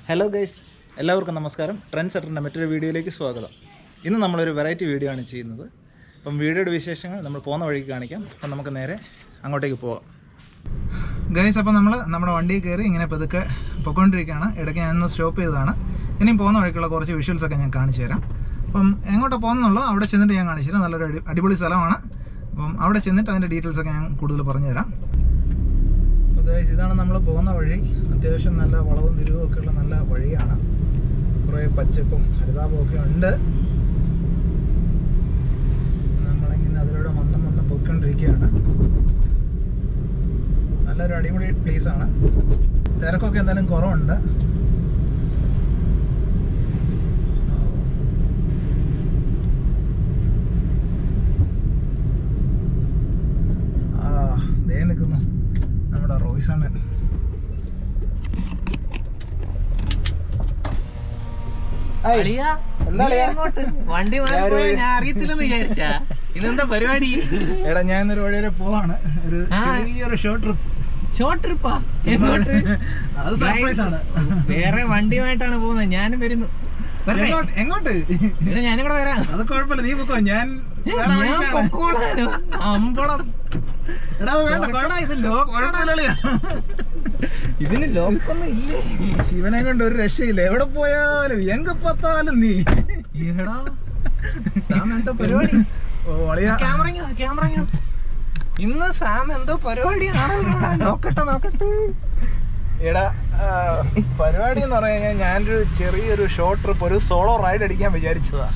Hello guys എല്ലാവർക്കും നമസ്കാരം trend സെറ്ററിൻ്റെ മറ്റൊരു വീഡിയോയിലേക്ക് സ്വാഗതം ഇന്ന് നമ്മളൊരു വെറൈറ്റി വീഡിയോ ആണ് ചെയ്യുന്നത് അപ്പം വീഡിയോയുടെ വിശേഷങ്ങൾ നമ്മൾ പോകുന്ന വഴിക്ക് കാണിക്കാം അപ്പം നമുക്ക് നേരെ അങ്ങോട്ടേക്ക് പോവാം ഗൈസ് അപ്പോൾ നമ്മൾ നമ്മുടെ വണ്ടിയിൽ കയറി ഇങ്ങനെ പതുക്കെ പൊയ്ക്കൊണ്ടിരിക്കുകയാണ് ഇടയ്ക്ക് ഞാനൊന്ന് സ്റ്റോപ്പ് ചെയ്തതാണ് ഇനിയും പോകുന്ന വഴിക്കുള്ള കുറച്ച് വിഷ്വൽസ് ഒക്കെ ഞാൻ കാണിച്ചു തരാം അപ്പം എങ്ങോട്ടാണ് പോകുന്നുള്ളൂ അവിടെ ചെന്നിട്ട് ഞാൻ കാണിച്ചു തരാം നല്ലൊരു അടി അടിപൊളി സ്ഥലമാണ് അപ്പം അവിടെ ചെന്നിട്ട് അതിൻ്റെ ഡീറ്റെയിൽസ് ഒക്കെ ഞാൻ കൂടുതൽ പറഞ്ഞു തരാം അപ്പോൾ ഗൈസ് ഇതാണ് നമ്മൾ പോകുന്ന വഴി അത്യാവശ്യം നല്ല വളവും തിരിവും ഒക്കെ ഉള്ള നല്ല വഴിയാണ് കുറേ പച്ചപ്പും ഹരിതാപവും ഒക്കെ ഉണ്ട് നമ്മളിങ്ങനെ അതിലൂടെ മന്ദം മന്ദം പൊയ്ക്കൊണ്ടിരിക്കുകയാണ് നല്ലൊരു അടിപൊളി പ്ലേസ് ആണ് തിരക്കൊക്കെ എന്തായാലും കുറവുണ്ട് ആ ദേ നിൽക്കുന്നു നമ്മുടെ റോയ്സ് അണ്ണൻ അളിയാ, എന്താ നീ അളിയാ? എങ്ങോട്ട്? വണ്ടി മാറിപ്പോയി ഞാൻ അറിയത്തില്ലെന്ന് വിചാരിച്ചാ ഇതെന്താ പരിപാടി എടാ ഞാൻ ഇന്നൊരു വഴി വരെ പോവാണ് ഒരു ആ. ചെറിയൊരു ഷോർട്ട് ട്രിപ്പ് ഷോർട്ട് ട്രിപ്പാ എങ്ങോട്ട് അത് സർപ്രൈസ് ആണ് വേറെ വണ്ടിയുമായിട്ടാണ് പോകുന്നത് ഞാനും വരുന്നു വരട്ടെ? എങ്ങോട്ട് എങ്ങോട്ട് എടാ, ഞാനും കൂടെ വരാം അത് കുഴപ്പമില്ല നീ പൊക്കോ ഞാൻ വേറെ ഞാൻ വഴിക്കാണ്. പൊക്കോളാനോ അമ്പടം എടാ അത് വേണ്ട നോക്കടാ, ഇത് ലോക്ക് കുഴപ്പമില്ലളിയാ. ഇതിന് ലോക്കൊന്നും ഇല്ലേ ശിവനെ കൊണ്ട് ഒരു രക്ഷയില്ല എവിടെ പോയാലും എങ്ക പത്താലും നീ എടാ സാം എന്തോ പരിപാടി ഓ അളിയാ ക്യാമറ ക്യാമറ ഇന്ന് സാം എന്തോ പരിപാടിയാണ് നോക്കട്ടെ നോക്കട്ടെ എടാ ആ, പരിപാടി എന്ന് പറഞ്ഞു കഴിഞ്ഞാൽ ഞാനൊരു ചെറിയൊരു ഷോർട്ട് ട്രിപ്പ് ഒരു സോളോ റൈഡ് അടിക്കാൻ വിചാരിച്ചതാ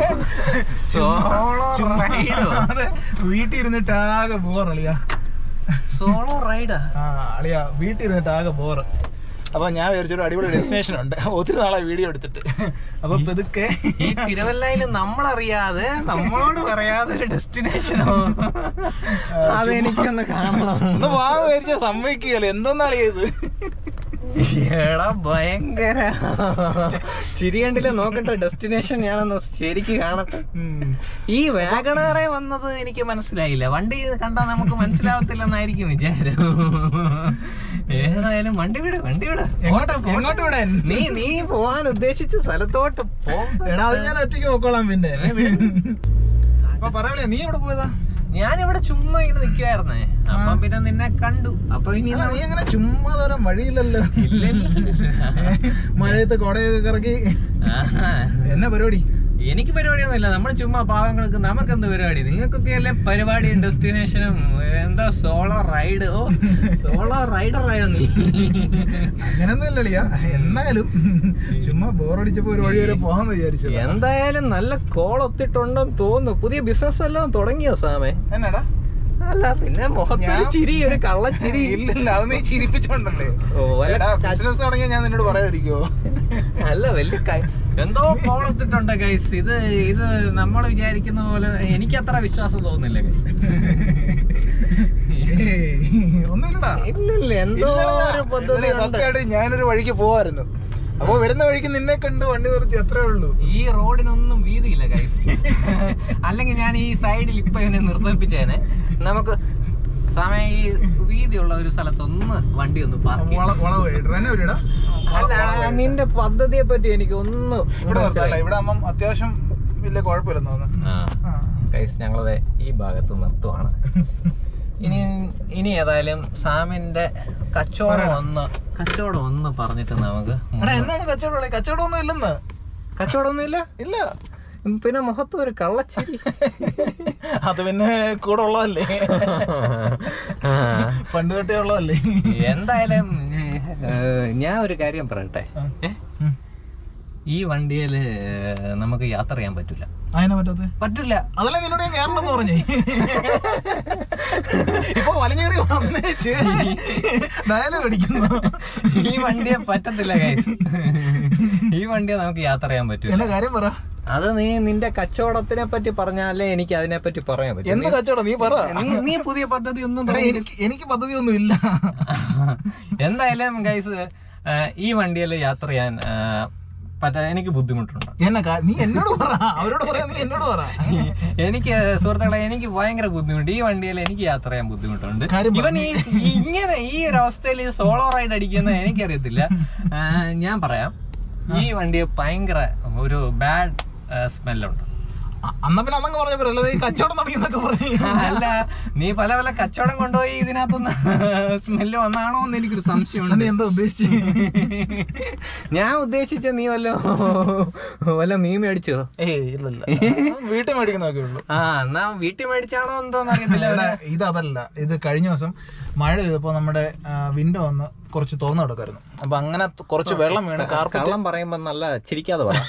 സോളോ റൈഡോ അതെ വീട്ടിൽ ഇരുന്നിട്ട് ആകെ ബോർ അളിയാ സോളോ റൈഡാ ആ അളിയാ വീട്ടിൽ ഇരുന്നിട്ട് ആകെ ബോർ അപ്പൊ ഞാൻ വിചാരിച്ചൊരു അടിപൊളി ഡെസ്റ്റിനേഷൻ ഉണ്ട് ഒത്തിരി നാളെ വീഡിയോ എടുത്തിട്ട് അപ്പൊ പെതുക്കെ ഈ തിരുവല്ലയില് നമ്മളറിയാതെ നമ്മളോട് പറയാതെ ഒരു ഡെസ്റ്റിനേഷനോ അതെനിക്കൊന്ന് കാണണം ഒന്ന് പോകാൻ വിചാരിച്ച സമ്മതിക്കുകയല്ലോ എന്തെന്നാളിയാ ഇത് എടാ ഭയങ്കര ചിരി കണ്ടില്ല നോക്കട്ടെ ഡെസ്റ്റിനേഷൻ ഞാനൊന്ന് ശരിക്ക് കാണട്ടെ ഉം. ഈ വാഗണറെ വന്നത് എനിക്ക് മനസ്സിലായില്ല വണ്ടി കണ്ടാൽ നമുക്ക് മനസ്സിലാവത്തില്ലെന്നായിരിക്കും വിചാരം ഏതായാലും വണ്ടി വിട് വണ്ടി വിട് എങ്ങോട്ടാ എങ്ങോട്ട് വിടാൻ നീ നീ പോവാൻ ഉദ്ദേശിച്ച സ്ഥലത്തോട്ട് പോ എടാ അത് ഞാൻ ഒറ്റയ്ക്ക് പോക്കോളാം പിന്നെ അപ്പൊ പറയണേ നീ എവിടെ പോയതാ ഞാനിവിടെ ചുമ്മാ ഇങ്ങനെ നിക്കുവായിരുന്നേ അപ്പം പിന്നെ നിന്നെ കണ്ടു അപ്പൊ ഇനി അല്ല, നീ അങ്ങനെ ചുമ്മാ തരാൻ വഴിയില്ലല്ലോ ഇല്ല, ഇല്ല. മഴയത്ത് കൊടയൊക്കെ കറക്കി ആഹാ. എന്നാ പരിപാടി എനിക്ക് പരിപാടിയൊന്നുമില്ല നമ്മൾ ചുമ്മാ പാവങ്ങൾക്ക് നമുക്കെന്ത് പരിപാടി നിങ്ങൾക്കൊക്കെ അല്ലേ പരിപാടിയും ഡെസ്റ്റിനേഷനും എന്താ സോളോ റൈഡ് ഓ സോളോ റൈഡറായോ നീ അങ്ങനൊന്നും ഇല്ലളിയാ എന്നാലും ചുമ്മാ ബോറടിച്ചപ്പോ ഒരു വഴി വരെ പോകാന്ന് വിചാരിച്ചു എന്തായാലും നല്ല കോൾ ഒത്തിട്ടുണ്ടെന്ന് തോന്നുന്നു പുതിയ ബിസിനസ് വല്ലതും തുടങ്ങിയോ സാമേ എന്നാടാ അല്ല പിന്നെ മുഖത്തൊരു ഞാൻ- ചിരി ഒരു കള്ളച്ചിരി ഇല്ലില്ല അത് നീ ചിരിപ്പിച്ചോണ്ടല്ലേ ഓ, വല്ല ബിസിനസ് തുടങ്ങിയ ഞാൻ നിന്നോട് പറയാതിരിക്കുവോ അല്ല വലിയ കൈ- എന്തോ കോൾ ഒത്തിട്ടുണ്ട് ഗൈസ് ഇത് ഇത് നമ്മൾ വിചാരിക്കുന്ന പോലെ എനിക്ക് അത്ര വിശ്വാസം തോന്നുന്നില്ല guys. ഏയ്, ഒന്നുമില്ലടാ ഇല്ലില്ല എന്തോ ഒരു പദ്ധതി ഇന്നലെ ഉണ്ട് സത്യമായിട്ട് ഞാനൊരു വഴിക്ക് പോവായിരുന്നു അപ്പൊ വരുന്ന വഴിക്ക് നിന്നെ കണ്ട് വണ്ടി നിർത്തി അത്രേ ഉള്ളൂ ഈ റോഡിനൊന്നും വീതിയില്ല ഗൈസ് അല്ലെങ്കിൽ ഞാൻ ഈ സൈഡിൽ ഇപ്പൊ എന്നെ നിർത്തിപ്പിച്ചേനെ നമുക്ക് സമയം ഈ വീതിയുള്ള ഒരു സ്ഥലത്ത് ഒന്ന് വണ്ടി ഒന്ന് പാർക്ക് വള വളവ് വഴിയിട്ട് എന്നെ വഴിയടാ അല്ല നിന്റെ പദ്ധതിയെ പറ്റി എനിക്ക് ഒന്നും ഇവിടെ നിർത്താല്ല ഇവിടെ ആകുമ്പം അത്യാവശ്യം വലിയ കുഴപ്പമില്ലെന്ന് തോന്നുന്നു ആ. ഗൈസ് ഞങ്ങളത് ഈ ഭാഗത്ത് നിർത്തുവാണ് ഇനി ഇനി ഏതായാലും സാമിന്റെ കച്ചവടം പറയണം. ഒന്ന് കച്ചവടം ഒന്ന് പറഞ്ഞിട്ട് നമുക്ക് എടാ എന്നാണ് കച്ചവടം കച്ചവടം ഒന്നും ഇല്ലെന്ന് കച്ചവടമൊന്നുമില്ല ഇല്ല പിന്നെ മുഖത്ത് ഒരു കള്ളച്ചിരി അത് പിന്നെ കൂടെ ഉള്ളതല്ലേ പണ്ട് തൊട്ടേ ഉള്ളതല്ലേ എന്തായാലും ഏഹ്, ഞാൻ ഒരു കാര്യം പറയട്ടെ ആ. ഏ? ഈ വണ്ടിയില് നമുക്ക് യാത്ര ചെയ്യാൻ പറ്റില്ല അതിനെ പറ്റാത്ത പറ്റില്ല അതല്ല നിന്നോട് ഞാൻ കയറണമെന്ന് പറഞ്ഞേ ഇപ്പൊ വലിഞ്ഞേറി വന്നേച്ച് ഡയലോഗ് അടിക്കുന്നു ഈ വണ്ടിയെ പറ്റത്തില്ല ഗൈസ് ഈ വണ്ടിയെ നമുക്ക് യാത്ര ചെയ്യാൻ പറ്റില്ല എന്നെ കാര്യം പറ അത് നീ നിന്റെ കച്ചവടത്തിനെ പറ്റി പറഞ്ഞാലേ എനിക്ക് അതിനെ പറ്റി പറയാൻ പറ്റും എന്ത് കച്ചവടം നീ പറ നീ നീ പുതിയ പദ്ധതി ഒന്നും എടാ, തുടങ്ങി- എനിക്ക് എനിക്ക് പദ്ധതി ഒന്നും ഇല്ല എന്തായാലും ഗൈസ് ഈ വണ്ടിയിൽ യാത്ര ചെയ്യാൻ ആ, പറ്റാ എനിക്ക് ബുദ്ധിമുട്ടുണ്ട് എന്നെ കാ- നീ എന്നോട് പറ അവരോട് പറയാ നീ എന്നോട് പറ എനിക്ക് സുഹൃത്തുക്കളെ എനിക്ക് ഭയങ്കര ബുദ്ധിമുട്ട് ഈ വണ്ടിയിൽ എനിക്ക് യാത്ര ചെയ്യാൻ ബുദ്ധിമുട്ടുണ്ട് കാര്യം ഇവൻ ഈ ഇങ്ങനെ ഈ ഒരു അവസ്ഥയിൽ സോളോ റൈഡ് അടിക്കുന്ന എനിക്കറിയത്തില്ല ആ, ഞാൻ പറയാം ഈ വണ്ടി ഭയങ്കര ഒരു ബാഡ് സ്മെല്ലുണ്ട് അ- അന്നാ പിന്നെ അതങ്ങ് പറഞ്ഞ പോലെ അല്ലാതെ ഈ കച്ചവടം തുടങ്ങിയെന്നൊക്കെ പറഞ്ഞു അല്ല നീ പല പല കച്ചവടം കൊണ്ടുപോയി ഇതിനകത്തുനിന്ന് സ്മെല്ല് വന്നാണോ എന്ന് എനിക്കൊരു സംശയമുണ്ട് നീ എന്താ ഉദ്ദേശിച്ചു ഞാൻ ഉദ്ദേശിച്ച നീ വല്ലോ വല്ല മീൻ മേടിച്ചോ ഏയ് ഇല്ലല്ല വീട്ടിൽ മേടിക്കുന്നൊക്കെ ഉള്ളൂ ആ എന്നാ വീട്ടിൽ മേടിച്ചാണോ എന്തോന്ന് അറിയത്തില്ല ഇവിടെ ഇതല്ല ഇത് കഴിഞ്ഞ ദിവസം മഴ പെയ്തപ്പോ നമ്മുടെ വിൻഡോ വന്ന് കുറച്ച് തുറന്നു കിടക്കായിരുന്നു അപ്പൊ അങ്ങനെ ത- കുറച്ച് വെള്ളം വീണ് കാർപ്പറ്റ് കള്ളം പറയുമ്പോ നല്ല ചിരിക്കാതെ പറ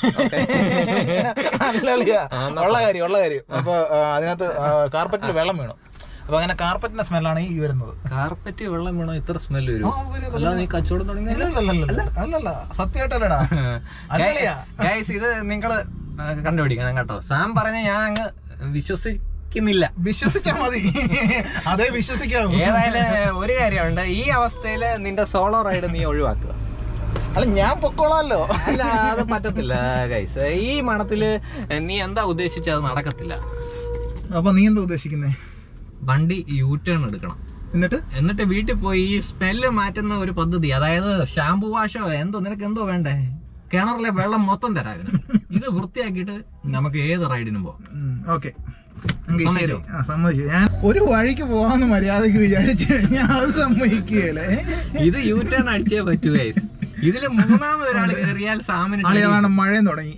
അല്ലല്ല ഉള്ള കാര്യം ഉള്ള കാര്യം അപ്പൊ ആ, അതിനകത്ത് കാർപ്പറ്റിൽ വെള്ളം വീണു അപ്പൊ അങ്ങനെ കാർപ്പറ്റിന്റെ സ്മെല്ലാണ് ഈ വരുന്നത് കാർപ്പറ്റ് വെള്ളം വീണോ ഇത്ര സ്മെല്ല് വരും അല്ല നീ കച്ചവടം തുടങ്ങി അല്ലല്ല അല്ലല്ല സത്യമായിട്ടല്ലടാ അല്ലല്ലയാ ഗൈസ് ഇത് നിങ്ങള് ആ, കണ്ടുപിടിക്കണം കേട്ടോ സാം പറഞ്ഞ ഞാൻ അങ്ങ് വിശ്വസിക്കുന്നില്ല വിശ്വസിച്ചാ മതി അതേ വിശ്വസിക്കാവൂ ഏതായാലും ഒരു കാര്യമുണ്ട് ഈ അവസ്ഥയില് നിന്റെ സോളോ റൈഡ് നീ ഒഴിവാക്കുക അല്ല ഞാൻ പൊക്കോളാമല്ലോ അല്ല അത് പറ്റത്തില്ല ഗൈസ് ഈ മണത്തില് നീ എന്താ ഉദ്ദേശിച്ചത് അത് നടക്കത്തില്ല അപ്പൊ നീ എന്താ ഉദ്ദേശിക്കുന്നേ വണ്ടി യൂ ടേൺ എടുക്കണം എന്നിട്ട് എന്നിട്ട് വീട്ടിൽ പോയി ഈ സ്മെല്ല് മാറ്റുന്ന ഒരു പദ്ധതി അതായത് ഷാംപൂ വാഷോ എന്തോ നിനക്ക് എന്തോ വേണ്ടേ കിണറിലെ വെള്ളം മൊത്തം തരാം ഇത് വൃത്തിയാക്കിയിട്ട് നമുക്ക് ഏത് റൈഡിനും പോവാം ഓക്കെ ശരി ആ സമ്മതിച്ചു ഞാൻ ഒരു വഴിക്ക് പോകാന്ന് മര്യാദക്ക് വിചാരിച്ചു കഴിഞ്ഞാൽ അത് സമ്മതിക്കുകയല്ലേ ഇത് യൂ ടേൺ അടിച്ചേ പറ്റൂ ഗൈസ് ഇതില് മൂന്നാമത് ഒരാൾ കയറിയാൽ സാമിന് ആളി അതാണ് മഴയും തുടങ്ങി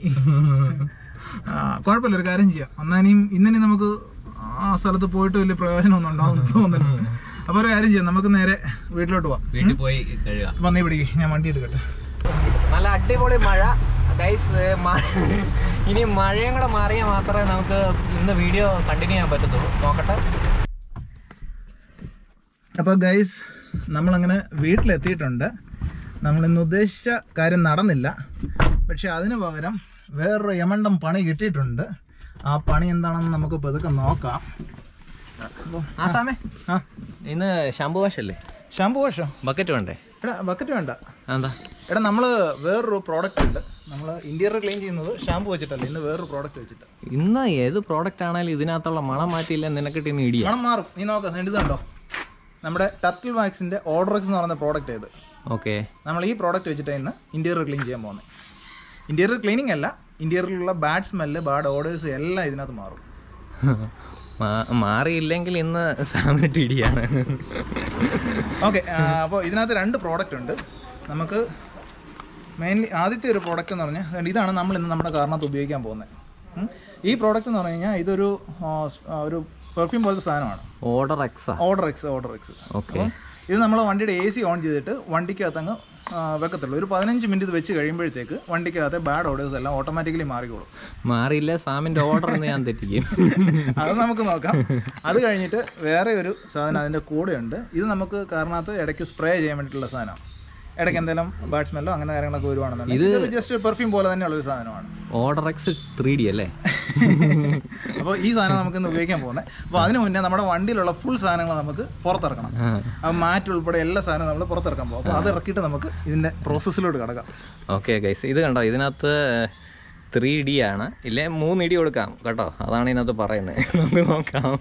ആ കുഴപ്പമില്ല ഒരു കാര്യം ചെയ്യാം എന്നാലും ഇന്നിനി നമുക്ക് ആ സ്ഥലത്ത് പോയിട്ട് വലിയ പ്രയോജനമൊന്നും ഉണ്ടാവും തോന്നുന്നു അപ്പൊ ഒരു കാര്യം ചെയ്യാം നമുക്ക് നേരെ വീട്ടിലോട്ട് പോവാം വീട്ടിൽ പോയി കഴുകാം അപ്പൊ നീ പിടിക്ക് ഞാൻ വണ്ടി എടുക്കട്ടെ നല്ല അടിപൊളി മഴ ഗൈസ് ഇനി മഴയും കൂടെ മാറിയാൽ മാത്രമേ നമുക്ക് ഇന്ന് വീഡിയോ കണ്ടിന്യൂ ചെയ്യാൻ പറ്റത്തുള്ളൂ നോക്കട്ടെ അപ്പോൾ ഗൈസ് നമ്മളങ്ങനെ വീട്ടിലെത്തിയിട്ടുണ്ട് നമ്മൾ ഇന്ന് ഉദ്ദേശിച്ച കാര്യം നടന്നില്ല പക്ഷെ അതിന് പകരം വേറൊരു യമണ്ടം പണി കിട്ടിയിട്ടുണ്ട് ആ പണി എന്താണെന്ന് നമുക്ക് പതുക്കെ നോക്കാം ആ സാമേ ആ ഇന്ന് ഷാമ്പു വാഷല്ലേ ഷാമ്പു വാഷോ ബക്കറ്റ് വേണ്ടേ എടാ ബക്കറ്റ് വേണ്ട എന്താ എടാ നമ്മൾ വേറൊരു പ്രോഡക്റ്റ് ഉണ്ട് നമ്മൾ ഇന്റീരിയർ ക്ലീൻ ചെയ്യുന്നത് ഷാമ്പു വെച്ചിട്ടല്ല ഇന്ന് വേറൊരു പ്രോഡക്റ്റ് വെച്ചിട്ട് ഇന്ന് ഏത് പ്രോഡക്റ്റ് ആണെങ്കിലും ഇതിനകത്തുള്ള മണം മാറ്റിയില്ല നിനക്കിട്ട് ഇന്ന് ഇടിയ മണം മാറും നീ നോക്കാം ഇത് കണ്ടോ നമ്മുടെ ടർട്ടിൽ വാക്സിന്റെ ഓർഡറക്സ് എന്ന് പറയുന്ന പ്രോഡക്റ്റ് ഏത് ഓക്കെ നമ്മൾ ഈ പ്രോഡക്റ്റ് വെച്ചിട്ട് ഇന്ന് ഇന്റീരിയർ ക്ലീൻ ചെയ്യാൻ പോകുന്നത് ഇന്റീരിയർ ക്ലീനിങ് അല്ല ഇന്റീരിയറിലുള്ള ബാഡ് സ്മെല്ല് ബാഡ് ഓർഡേഴ്സ് എല്ലാം ഇതിനകത്ത് മാറും മാറിയില്ലെങ്കിൽ ഇന്ന് സാമിനിട്ട് ഇടിയാണ് ഓക്കെ അപ്പോൾ ഇതിനകത്ത് രണ്ട് പ്രോഡക്റ്റ് ഉണ്ട് നമുക്ക് മെയിൻലി ആദ്യത്തെ ഒരു പ്രോഡക്റ്റ് എന്ന് പറഞ്ഞാൽ അതുകൊണ്ട് ഇതാണ് നമ്മൾ ഇന്ന് നമ്മുടെ കാറിനകത്ത് ഉപയോഗിക്കാൻ പോകുന്നത് ഉം. ഈ പ്രോഡക്റ്റ് എന്ന് പറഞ്ഞു കഴിഞ്ഞാൽ ഇതൊരു ആ, സ്- ആ, ഒരു പെർഫ്യൂം പോലത്തെ സാധനമാണ് ഓർഡർ എക്സാ odour X odour X okay ഇത് നമ്മൾ വണ്ടിയുടെ എ സി ഓൺ ചെയ്തിട്ട് വണ്ടിക്കകത്ത് അങ്ങ് ആ, വെക്കത്തുള്ളൂ ഒരു പതിനഞ്ച് മിനിറ്റ് ഇത് വെച്ച് കഴിയുമ്പോഴത്തേക്ക് വണ്ടിക്കകത്തെ ബാഡ് ഓർഡേഴ്സ് എല്ലാം ഓട്ടോമാറ്റിക്കലി മാറിക്കോളും മാറിയില്ല സാമിന്റെ ഓർഡർ ഇന്ന് ഞാൻ തെറ്റിക്കും അത് നമുക്ക് നോക്കാം അത് കഴിഞ്ഞിട്ട് വേറെ ഒരു സാധനം അതിൻ്റെ കൂടെയുണ്ട് ഇത് നമുക്ക് കാരണത്ത് ഇടയ്ക്ക് സ്പ്രേ ചെയ്യാൻ വേണ്ടിയിട്ടുള്ള സാധനമാണ് ഇടയ്ക്ക് എന്തെങ്കിലും ബാഡ് സ്മെല്ലോ അങ്ങനെ കാര്യങ്ങളൊക്കെ വരുവാണെന്നുണ്ടെങ്കിൽ ഇത് ജസ്റ്റ് പെർഫ്യൂം പോലെ തന്നെയുള്ള ഒരു സാധനമാണ് ഓർഡർ എക്സ് ത്രീ ഡി അല്ലേ അപ്പോൾ ഈ സാധനം നമുക്ക് ഇന്ന് ഉപയോഗിക്കാൻ പോകുന്നത് അപ്പോൾ അതിന് മുന്നേ നമ്മുടെ വണ്ടിയിലുള്ള ഫുൾ സാധനങ്ങൾ നമുക്ക് പുറത്തിറക്കണം ആ. ആ മാറ്റ് ഉൾപ്പെടെ എല്ലാ സാധനവും നമ്മൾ പുറത്തിറക്കാൻ പോകും അപ്പോൾ അത് ഇറക്കിയിട്ട് നമുക്ക് ഇതിൻ്റെ പ്രോസസ്സിലോട്ട് കിടക്കാം ഓക്കെ ഗൈസ് ഇത് കണ്ടോ ഇതിനകത്ത് ത്രീ ഡി ആണ് ഇല്ലേ മൂന്ന് ഇടി കൊടുക്കാം കേട്ടോ അതാണ് ഇതിനകത്ത് പറയുന്നത് നമുക്ക് നോക്കാം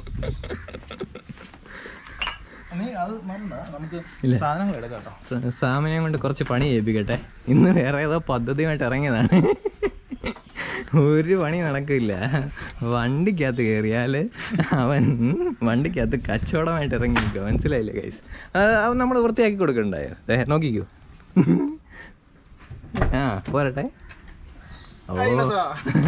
നീ അത് മറണ്ട നമുക്ക് സാധനങ്ങൾ എടുക്കാം കേട്ടോ സ- സാമിനെ കൊണ്ട് കുറച്ച് പണി ചെയ്യിപ്പിക്കട്ടെ ഇന്ന് വേറെ ഏതോ പദ്ധതിയുമായിട്ട് ഇറങ്ങിയതാണ് ഒരു പണി നടക്കില്ല വണ്ടിക്കകത്ത് കയറിയാൽ അവൻ വണ്ടിക്കകത്ത് കച്ചവടമായിട്ട് ഇറങ്ങി നിൽക്കുക മനസ്സിലായില്ലേ ഗൈസ് അവൻ നമ്മൾ വൃത്തിയാക്കി കൊടുക്കണ്ടായോ ദേ നോക്കിക്കോ ആ പോരട്ടെ ഓ കൈലസാ.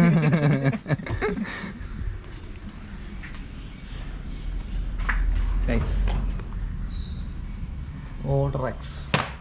ഗൈസ് ഓർഡർ എക്സ്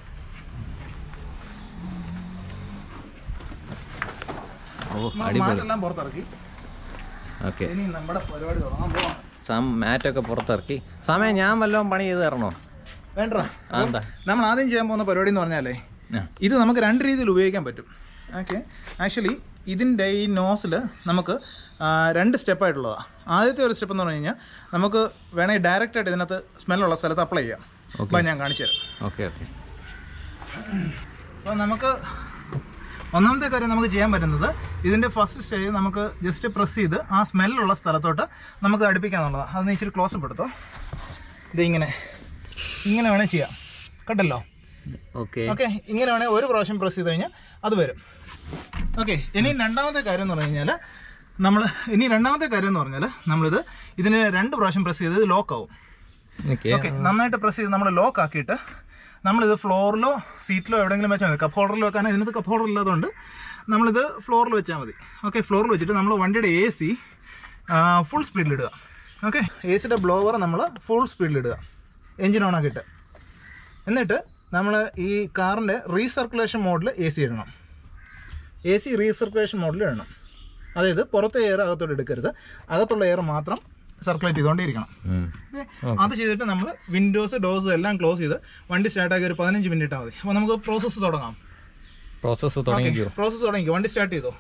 ഓ അടിപൊളി മാറ്റെല്ലാം പുറത്തിറക്കി ഓക്കെ ഇനി നമ്മുടെ പരിപാടി തുടങ്ങാൻ പോവാം സാം മാറ്റൊക്കെ പുറത്തിറക്കി സമയം ഞാൻ വല്ലതും പണി ചെയ്ത് തരണോ വേണ്ട ആ, എന്താ നമ്മൾ ആദ്യം ചെയ്യാൻ പോകുന്ന പരിപാടി എന്ന് പറഞ്ഞാലേ ആ, ഇത് നമുക്ക് രണ്ട് രീതിയിൽ ഉപയോഗിക്കാൻ പറ്റും ഓക്കെ ആക്ച്വലി ഇതിൻ്റെ ഈ നോസിൽ നമുക്ക് ആ, രണ്ട് സ്റ്റെപ്പായിട്ടുള്ളതാണ് ആദ്യത്തെ ഒരു സ്റ്റെപ്പ് എന്ന് പറഞ്ഞു കഴിഞ്ഞാൽ നമുക്ക് വേണമെങ്കിൽ ഡയറക്റ്റ് ആയിട്ട് ഇതിനകത്ത് സ്മെല്ലുള്ള സ്ഥലത്ത് അപ്ലൈ ചെയ്യാം Okay. അപ്പം ഞാൻ കാണിച്ചു തരാം ഓക്കെ ഓക്കെ അപ്പോൾ നമുക്ക് ഒന്നാമത്തെ കാര്യം നമുക്ക് ചെയ്യാൻ പറ്റുന്നത് ഇതിന്റെ ഫസ്റ്റ് സ്റ്റേജ് നമുക്ക് ജസ്റ്റ് പ്രസ് ചെയ്ത് ആ സ്മെല്ലുള്ള സ്ഥലത്തോട്ട് നമുക്ക് അടുപ്പിക്കാന്നുള്ളതാണ് അത് നീ ഇച്ചിരി ക്ലോസ് എടുത്തോ ഇത് ഇങ്ങനെ ഇങ്ങനെ വേണേൽ ചെയ്യാം കണ്ടല്ലോ ഓക്കെ ഓക്കെ ഇങ്ങനെ വേണേൽ ഒരു പ്രാവശ്യം പ്രസ് ചെയ്ത് കഴിഞ്ഞാൽ അത് വരും ഓക്കെ ഇനി രണ്ടാമത്തെ കാര്യം എന്ന് പറഞ്ഞു കഴിഞ്ഞാൽ നമ്മൾ ഇനി രണ്ടാമത്തെ കാര്യം എന്ന് പറഞ്ഞാൽ നമ്മളിത് ഇതിന് രണ്ട് പ്രാവശ്യം പ്രസ് ചെയ്ത് ലോക്ക് ആവും ഓക്കെ ഓക്കെ നന്നായിട്ട് പ്രസ് ചെയ്ത് നമ്മൾ ലോക്ക് ആക്കിയിട്ട് നമ്മളിത് ഫ്ലോറിലോ സീറ്റിലോ എവിടെയെങ്കിലും വെച്ചാൽ മതി കപ്പ് ഹോൾഡറിൽ വെക്കാൻ ഇതിനകത്ത് കപ്പ് ഹോൾഡർ ഇല്ലാത്തതുകൊണ്ട് നമ്മളിത് ഫ്ലോറിൽ വെച്ചാൽ മതി ഓക്കെ ഫ്ലോറിൽ വെച്ചിട്ട് നമ്മൾ വണ്ടിയുടെ എ സി ഫുൾ സ്പീഡിലിടുക ഓക്കെ എ സിയുടെ ബ്ലോവർ നമ്മൾ ഫുൾ സ്പീഡിലിടുക എഞ്ചിൻ ഓൺ ആക്കിയിട്ട് എന്നിട്ട് നമ്മൾ ഈ കാറിൻ്റെ റീസർക്കുലേഷൻ മോഡിൽ എ സി ഇടണം എ സി റീസർക്കുലേഷൻ മോഡിൽ ഇടണം അതായത് പുറത്തെ എയർ അകത്തോട്ട് എടുക്കരുത് അകത്തുള്ള എയർ മാത്രം സർക്കുലേറ്റ് ചെയ്തുകൊണ്ടിരിക്കണം Okay? അത് ചെയ്തിട്ട് നമ്മൾ വിൻഡോസ് ഡോസ് എല്ലാം ക്ലോസ് ചെയ്ത് വണ്ടി സ്റ്റാർട്ടാക്കി ഒരു പതിനഞ്ച് മിനിറ്റ് ഇട്ടാൽ മതി അപ്പോൾ നമുക്ക് പ്രോസസ്സ് തുടങ്ങാം പ്രോസസ്സ് തുടങ്ങിക്കോ പ്രോസസ്സ് തുടങ്ങി വണ്ടി സ്റ്റാർട്ട് ചെയ്തോ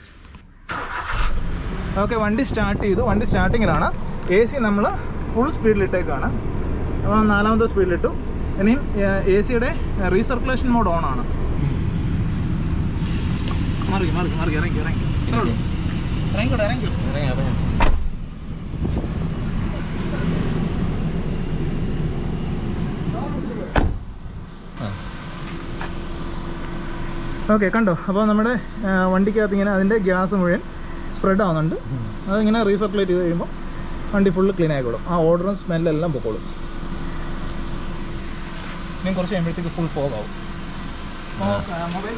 ഓക്കെ വണ്ടി സ്റ്റാർട്ട് ചെയ്തു വണ്ടി സ്റ്റാർട്ടിങ്ങിലാണ് എ സി നമ്മൾ ഫുൾ സ്പീഡിലിട്ടേക്കാണ് അപ്പോൾ നാലാമത്തെ സ്പീഡിലിട്ടു ഇനിയും എ സിയുടെ റീസർക്കുലേഷൻ മോഡ് ഓൺ ആണ് മാറി മാറി മാറി ഇറങ്ങി ഇറങ്ങി ഇത്രേ ഉള്ളൂ. ഇറങ്ങിക്കോട്ടെ ഇറങ്ങിക്കോ ഇറങ്ങി ഇറങ്ങി ഓക്കെ കണ്ടോ അപ്പോൾ നമ്മുടെ ആ, വണ്ടിക്കകത്ത് ഇങ്ങനെ അതിൻ്റെ ഗ്യാസ് മുഴുവൻ സ്പ്രെഡ് ആവുന്നുണ്ട് അതിങ്ങനെ റീസർക്കുലേറ്റ് ചെയ്ത് കഴിയുമ്പോൾ വണ്ടി ഫുള്ള് ക്ലീൻ ആയിക്കോളും ആ ഓർഡറും സ്മെല്ലെല്ലാം പൊക്കോളും ഇനി കുറച്ച് കഴിയുമ്പോഴത്തേക്ക് ഫുൾ ഫോഗ് ആവും മൊബൈൽ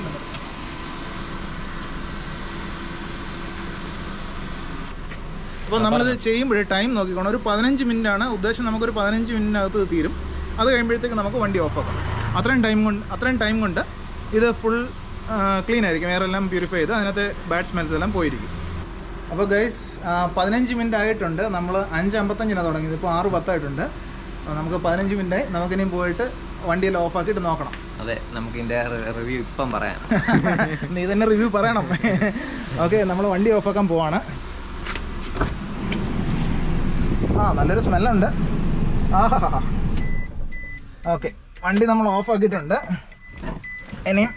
അപ്പോൾ നമ്മളിത് ചെയ്യുമ്പോൾ ടൈം നോക്കിക്കോണം ഒരു പതിനഞ്ച് മിനിറ്റ് ആണ് ഉദ്ദേശം നമുക്കൊരു പതിനഞ്ച് മിനിറ്റിനകത്ത് ഇത് തീരും അത് കഴിയുമ്പോഴത്തേക്ക് നമുക്ക് വണ്ടി ഓഫ് ആക്കാം അത്രയും ടൈം കൊണ്ട് അത്രയും ടൈം കൊണ്ട് ഇത് ഫുൾ ക്ലീൻ ആയിരിക്കും എയർ എല്ലാം പ്യൂരിഫൈ ചെയ്ത് അതിനകത്ത് ബാഡ് സ്മെൽസ് എല്ലാം പോയിരിക്കും അപ്പോൾ ഗൈസ് പതിനഞ്ച് മിനിറ്റ് ആയിട്ടുണ്ട് നമ്മൾ അഞ്ച് അമ്പത്തഞ്ചിനാണ് തുടങ്ങിയത് ഇപ്പോൾ ആറ് പത്തായിട്ടുണ്ട് അപ്പോൾ നമുക്ക് പതിനഞ്ച് മിനിറ്റായി നമുക്കിനിയും പോയിട്ട് വണ്ടിയെല്ലാം ഓഫ് ആക്കിയിട്ട് നോക്കണം അതെ നമുക്ക് ഇതിന്റെ റിവ്യൂ ഇപ്പം പറയാം നീ തന്നെ റിവ്യൂ പറയണം ഓക്കെ നമ്മൾ വണ്ടി ഓഫാക്കാൻ പോവാണ് ആ നല്ലൊരു സ്മെല്ലുണ്ട് ആഹാ ഓക്കെ വണ്ടി നമ്മൾ ഓഫ് ആക്കിയിട്ടുണ്ട് ഇനിയും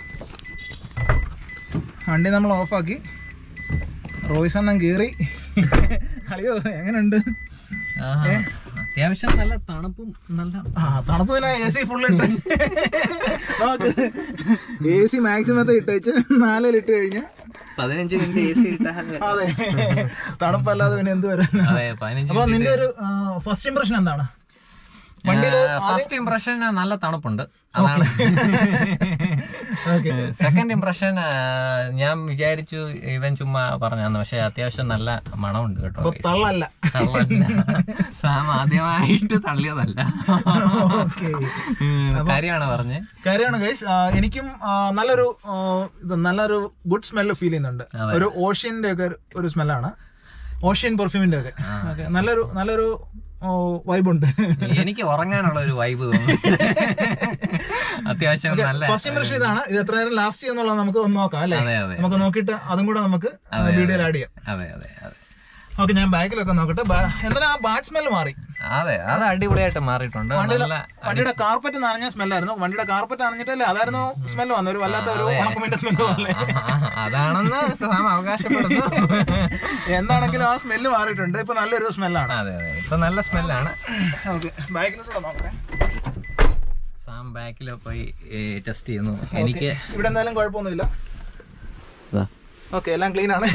വണ്ടി നമ്മൾ ഓഫാക്കി റോയ്സ് എണ്ണം കീറി അയ്യോ എങ്ങനെയുണ്ട് അത്യാവശ്യം നല്ല തണുപ്പും നല്ല ആ തണുപ്പ് പിന്നെ എ സി ഫുൾ ഇട്ട് നോക്ക് എ സി മാക്സിമത്തെ ഇട്ടേച്ച് നാലിൽ ഇട്ട് കഴിഞ്ഞാൽ പതിനഞ്ച് മിനിറ്റ് എ സി ഇട്ടാൽ അതെ തണുപ്പല്ലാതെ പിന്നെ എന്ത് വരാൻ അതെ പതിനഞ്ച് അപ്പൊ നിന്റെ ഒരു ഫസ്റ്റ് ഇംപ്രഷൻ എന്താണ് ഫസ്റ്റ് ഇംപ്രഷൻ നല്ല തണുപ്പുണ്ട് അതാണ് ഓക്കെ സെക്കൻഡ് ഇംപ്രഷൻ ഞാൻ വിചാരിച്ചു ഇവൻ ചുമ്മാ പറഞ്ഞാന്ന് പക്ഷെ അത്യാവശ്യം നല്ല മണമുണ്ട് കേട്ടോ തള്ളല്ല തള്ളല്ല. സാം ആദ്യമായിട്ട് തള്ളിയതല്ല ഓക്കെ കാര്യമാണ് പറഞ്ഞ് കാര്യമാണ് ഗൈസ് എനിക്കും ആ, നല്ലൊരു ആ, ഇത് നല്ലൊരു ഗുഡ് സ്മെല്ല് ഫീൽ ചെയ്യുന്നുണ്ട് അതെ. ഒരു ഓഷ്യന്റെ ഒക്കെ ഒരു- ഒരു സ്മെല്ലാണ് ഓഷ്യൻ പെർഫ്യൂമിന്റെ ഒക്കെ ഓക്കെ നല്ലൊരു നല്ലൊരു വൈബുണ്ട് എനിക്ക് ഉറങ്ങാനുള്ള ഒരു വൈബ് തോന്നുന്നു അത്യാവശ്യം നല്ല ഫസ്റ്റ് ഇംപ്രഷൻ ഇതാണ് ഇത് എത്ര നേരം ലാസ്റ്റ് ചെയ്യുന്നുള്ളത് നമുക്ക് ഒന്ന് നോക്കാം അല്ലേ അതെ അതെ നമുക്ക് നോക്കിയിട്ട് അതും കൂടെ നമുക്ക് വീഡിയോയിൽ ആഡ് ചെയ്യാം അതെ അതെ അതെ ഓക്കെ ഞാൻ ബാക്കിലൊക്കെ നോക്കട്ടെ ബാ- എന്തായാലും ആ ബാഡ് സ്മെല്ല് മാറി അതെ അത് അടിപൊളിയായിട്ട് മാറിയിട്ടുണ്ട് നല്ല വണ്ടിയുടെ കാർപ്പറ്റ് നനഞ്ഞ സ്മെല്ലായിരുന്നു വണ്ടിയുടെ കാർപ്പറ്റ് നനഞ്ഞിട്ടല്ലേ അതായിരുന്നു സ്മെല്ല് വന്നത് ഒരു വല്ലാത്ത ഒരു ഉണക്കമിന്റെ സ്മെല്ല് പോലെ ആ, അതാണെന്ന് സാം അവകാശപ്പെടുന്നു എന്താണെങ്കിലും ആ സ്മെല്ല് മാറിയിട്ടുണ്ട് ഇപ്പൊ നല്ലൊരു സ്മെല്ലാണ് അതെ അതെ ഇപ്പൊ നല്ല സ്മെല്ലാണ് ഓക്കെ ബാക്കിലോട്ട് നോക്കട്ടെ സാം ബാക്കിൽ പോയി ടെസ്റ്റ് ചെയ്യുന്നു എനിക്ക് ഇവിടെ എന്തായാലും കുഴപ്പമൊന്നുമില്ല ഇതാ. ഓക്കെ എല്ലാം ക്ലീൻ ആണ്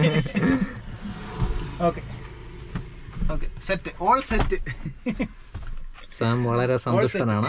okay okay set all set Sam വളരെ സന്തുഷ്ടനാണ്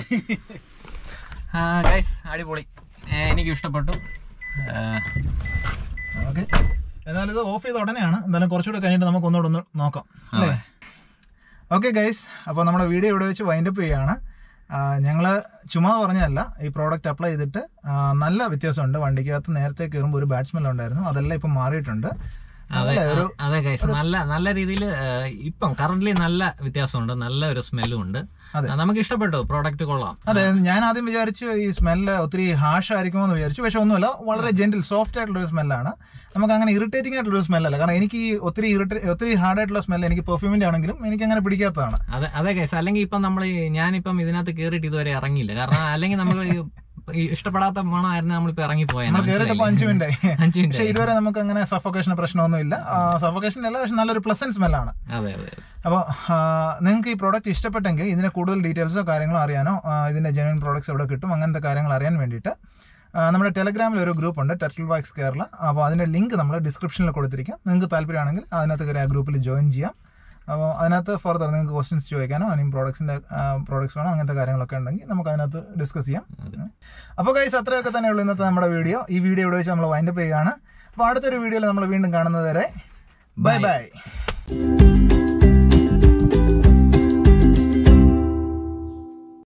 ഗൈസ് അടിപൊളി ഏ, എനിക്ക് ഇഷ്ടപ്പെട്ടു ആ, ഓക്കെ എന്നാലും ഇത് ഓഫ് ചെയ്ത ഉടനെയാണ് എന്തായാലും കുറച്ചുകൂടെ കഴിഞ്ഞിട്ട് നമുക്ക് ഒന്നുകൂടെ ഒന്ന് നോക്കാം അല്ലേ ഓക്കെ ഗൈസ് അപ്പോൾ നമ്മുടെ വീഡിയോ ഇവിടെ വെച്ച് വൈൻഡപ്പ് ചെയ്യുകയാണ് ഞങ്ങൾ ചുമ്മാ പറഞ്ഞതല്ല ഈ പ്രോഡക്റ്റ് അപ്ലൈ ചെയ്തിട്ട് ആ, നല്ല വ്യത്യാസമുണ്ട് വണ്ടിക്കകത്ത് നേരത്തെ കയറുമ്പോൾ ഒരു ബാറ്റ് സ്മെൽ ഉണ്ടായിരുന്നു അതെല്ലാം ഇപ്പം മാറിയിട്ടുണ്ട് അതെ നല്ല ഒരു ആ, അതെ ഗൈസ് നല്ല നല്ല രീതിയിൽ ഇപ്പം കറന്റ് നല്ല വ്യത്യാസമുണ്ട് നല്ല ഒരു സ്മെല്ലും ഉണ്ട് അതെ. ആ, നമുക്ക് ഇഷ്ടപ്പെട്ടു പ്രോഡക്റ്റ് കൊള്ളാം അതെ ഞാൻ ആദ്യം വിചാരിച്ചു ഈ സ്മെല്ല് ഒത്തിരി ഹാഷ് ആയിരിക്കുമോ എന്ന് വിചാരിച്ചു പക്ഷെ ഒന്നുമില്ല വളരെ ജെന്റിൽ സോഫ്റ്റ് ആയിട്ടുള്ള ഒരു സ്മെല്ലാണ് നമുക്ക് അങ്ങനെ ഇറിറ്റേറ്റിംഗ് ആയിട്ടുള്ള ഒരു സ്മെല്ലല്ല കാരണം എനിക്ക് ഈ ഒത്തിരി ഇറിറ്റേ ഒത്തിരി ഹാർഡ് ആയിട്ടുള്ള സ്മെല്ല് എനിക്ക് പെർഫ്യൂമിന്റെ ആണെങ്കിലും എനിക്ക് അങ്ങനെ പിടിക്കാത്തതാണ് അതെ അതെ ഗൈസ് അല്ലെങ്കിൽ ഇപ്പം നമ്മൾ ഞാനിപ്പം ഇതിനകത്ത് കയറിയിട്ട് ഇതുവരെ ഇറങ്ങിയില്ല കാരണം അല്ലെങ്കിൽ നമ്മൾ ഇഷ്ടപ്പെടാത്ത മണമായിരുന്നു നമ്മളിപ്പോ ഇറങ്ങി പോയത് നമ്മൾ കയറിയിട്ടപ്പോ അഞ്ചു മിനിറ്റ് ആയി അഞ്ച് മിനിറ്റ് പക്ഷെ ഇതുവരെ നമുക്ക് അങ്ങനെ സഫോക്കേഷൻ പ്രശ്നമൊന്നുമില്ല സഫോക്കേഷൻ അല്ല പക്ഷെ നല്ലൊരു പ്ലസന്റ് സ്മെല്ലാണ് അതെ അതെ അപ്പോൾ നിങ്ങൾക്ക് ഈ പ്രോഡക്റ്റ് ഇഷ്ടപ്പെട്ടെങ്കിൽ ഇതിന്റെ കൂടുതൽ ഡീറ്റെയിൽസോ കാര്യങ്ങളോ അറിയാനോ ആ, ഇതിന്റെ ജെനുവൻ പ്രോഡക്ട്സ് എവിടെ കിട്ടും അങ്ങനത്തെ കാര്യങ്ങൾ അറിയാൻ വേണ്ടിയിട്ട് ആ, നമ്മുടെ ടെലഗ്രാമിൽ ഒരു ഗ്രൂപ്പ് ഉണ്ട് ടെർട്ടിൽ വാക്സ് കേരള അപ്പോൾ അതിന്റെ ലിങ്ക് നമ്മൾ ഡിസ്ക്രിപ്ഷനിൽ കൊടുത്തിരിക്കാം നിങ്ങൾക്ക് താല്പര്യമാണെങ്കിൽ അതിനകത്ത് കയറി ആ ഗ്രൂപ്പിൽ ജോയിൻ ചെയ്യാം അപ്പോൾ അതിനകത്ത് ഫർദർ നിങ്ങൾക്ക് ക്വസ്റ്റ്യൻസ് ചോദിക്കാനോ അല്ലെങ്കിൽ പ്രോഡക്ട്സിന്റെ പ്രോഡക്ട്സ് വേണോ അങ്ങനത്തെ കാര്യങ്ങളൊക്കെ ഉണ്ടെങ്കിൽ നമുക്ക് അതിനകത്ത് ഡിസ്കസ് ചെയ്യാം അപ്പോൾ ഗൈസ് അത്രയൊക്കെ തന്നെയുള്ളൂ ഇന്നത്തെ നമ്മുടെ വീഡിയോ ഈ വീഡിയോ ഇവിടെ വെച്ച് നമ്മൾ വൈൻഡപ്പ് ചെയ്യുകയാണ് അപ്പോൾ അടുത്തൊരു വീഡിയോയിൽ നമ്മൾ വീണ്ടും കാണുന്നത് വരെ ബൈ ബൈ